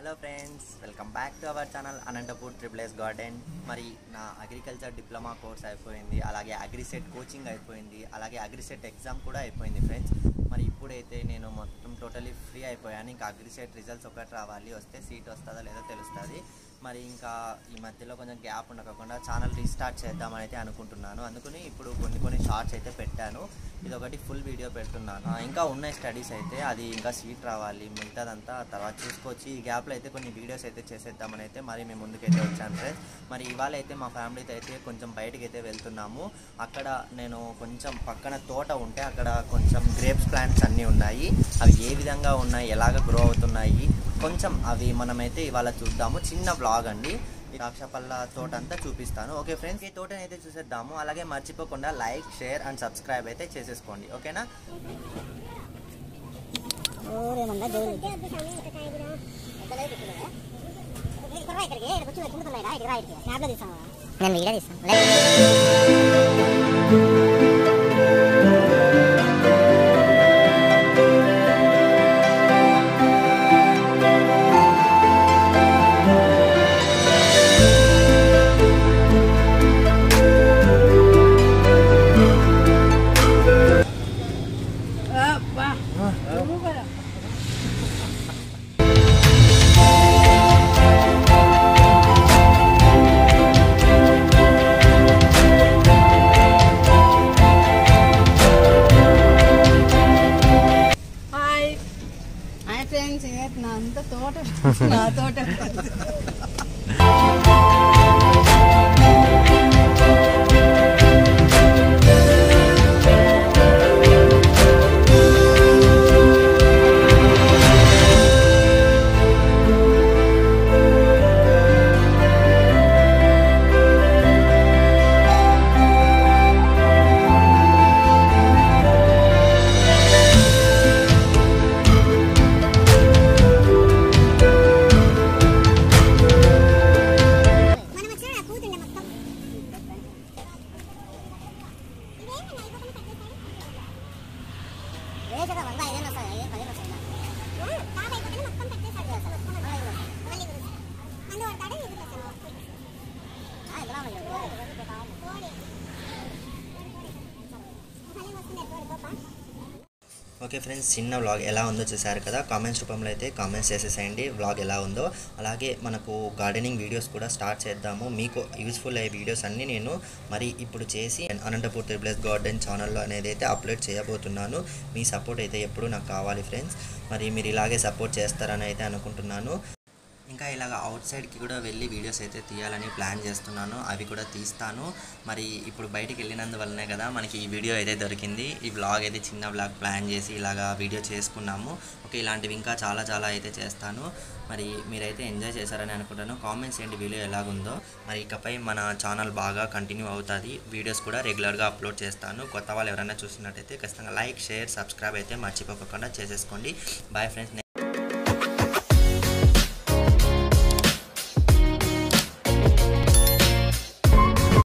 hello friends welcome back to our channel Anantapur triple S garden మరి నా agriculture diploma course అయిపోయింది అలాగే AGRICET coaching అయిపోయింది అలాగే అగ్రిసెట్ ఎగ్జామ్ కూడా అయిపోయింది ఫ్రెండ్స్ మరి ఇప్పుడైతే నేను మొత్తం టోటలీ ఫ్రీ అయిపోయాను ఇంకా అగ్రిసెట్ రిజల్ట్స్ ఒకటి రావాలి వస్తే సీట్ వస్తుందో లేదో తెలుస్తుంది మరి ఇంకా ఈ మధ్యలో కొంచెం గ్యాప్ ఉండకుండా ఛానల్ రీస్టార్ట్ చేద్దామని అయితే అనుకుంటున్నాను అందుకని ఇప్పుడు కొన్ని కొన్ని షార్ట్స్ అయితే పెట్టాను ఇది ఒకటి ఫుల్ వీడియో పెడుతున్నాను ఆ, ఇంకా ఉన్నాయి స్టడీస్ అయితే అది ఇంకా సీట్ రావాలి మిగతాదంతా తర్వాత చూసుకోవచ్చు ఈ గ్యాప్లో అయితే కొన్ని వీడియోస్ అయితే చేసేద్దామని అయితే మరి మేము ముందుకైతే వచ్చాను ఫ్రెండ్స్ మరి ఇవాళ అయితే మా ఫ్యామిలీతో అయితే కొంచెం బయటికి అయితే వెళ్తున్నాము అక్కడ నేను కొంచెం పక్కన తోట ఉంటే అక్కడ కొంచెం గ్రేప్స్ ప్లాంట్స్ అన్నీ ఉన్నాయి అవి ఏ విధంగా ఉన్నాయి ఎలాగ గ్రో అవుతున్నాయి కొంచెం అవి మనమైతే ఇవాళ చూద్దాము చిన్న బ్లాగ్ అండి ఈ ద్రాక్షపళ్ళ తోట అంతా చూపిస్తాను ఓకే ఫ్రెండ్స్ ఈ తోటని అయితే చూసేద్దాము అలాగే మర్చిపోకుండా లైక్ షేర్ అండ్ సబ్స్క్రైబ్ అయితే చేసేసుకోండి ఓకేనా ఓరేమన్నా జైలు నేను వీడియో తీస్తాను హాయ్ హాయ్ ఫ్రెండ్స్ నా అంత తోట నా తోట మనం వచ్చిన నా కూతుండే మొత్తం వేసగా వంద ఐదేళ్ళు వస్తుంది ఐదు పదిహేను వస్తుంది తాత అయిపోతే మొత్తం పెట్టేసాడు మళ్ళీ మందు పడతాడు ఇది ఓకే ఫ్రెండ్స్ చిన్న వ్లాగ్ ఎలా ఉందో చూసారు కదా కామెంట్స్ రూపంలో అయితే కామెంట్స్ చేసేసేయండి వ్లాగ్ ఎలా ఉందో అలాగే మనకు గార్డెనింగ్ వీడియోస్ కూడా స్టార్ట్ చేద్దాము మీకు యూస్ఫుల్ అయ్యే వీడియోస్ అన్నీ నేను మరి ఇప్పుడు చేసి అనంతపూర్ త్రిప్లెస్ గార్డెన్ ఛానల్లో అనేది అయితే అప్లోడ్ చేయబోతున్నాను మీ సపోర్ట్ అయితే ఎప్పుడు నాకు కావాలి ఫ్రెండ్స్ మరి మీరు ఇలాగే సపోర్ట్ చేస్తారని అయితే అనుకుంటున్నాను ఇంకా ఇలాగ అవుట్ సైడ్కి కూడా వెళ్ళి వీడియోస్ అయితే తీయాలని ప్లాన్ చేస్తున్నాను అవి కూడా తీస్తాను మరి ఇప్పుడు బయటికి వెళ్ళినందువల్లనే కదా మనకి ఈ వీడియో అయితే దొరికింది ఈ వ్లాగ్ అయితే చిన్న వ్లాగ్ ప్లాన్ చేసి ఇలాగా వీడియో చేసుకున్నాము ఓకే ఇలాంటివి ఇంకా చాలా చాలా అయితే చేస్తాను మరి మీరైతే ఎంజాయ్ చేశారని అనుకుంటాను కామెంట్స్ ఏంటి వీడియో ఎలాగుందో మరి ఇకపై మన ఛానల్ బాగా కంటిన్యూ అవుతుంది వీడియోస్ కూడా రెగ్యులర్గా అప్లోడ్ చేస్తాను కొత్త వాళ్ళు ఎవరైనా చూసినట్టయితే ఖచ్చితంగా లైక్ షేర్ సబ్స్క్రైబ్ అయితే మర్చిపోకుండా చేసేసుకోండి బాయ్ ఫ్రెండ్స్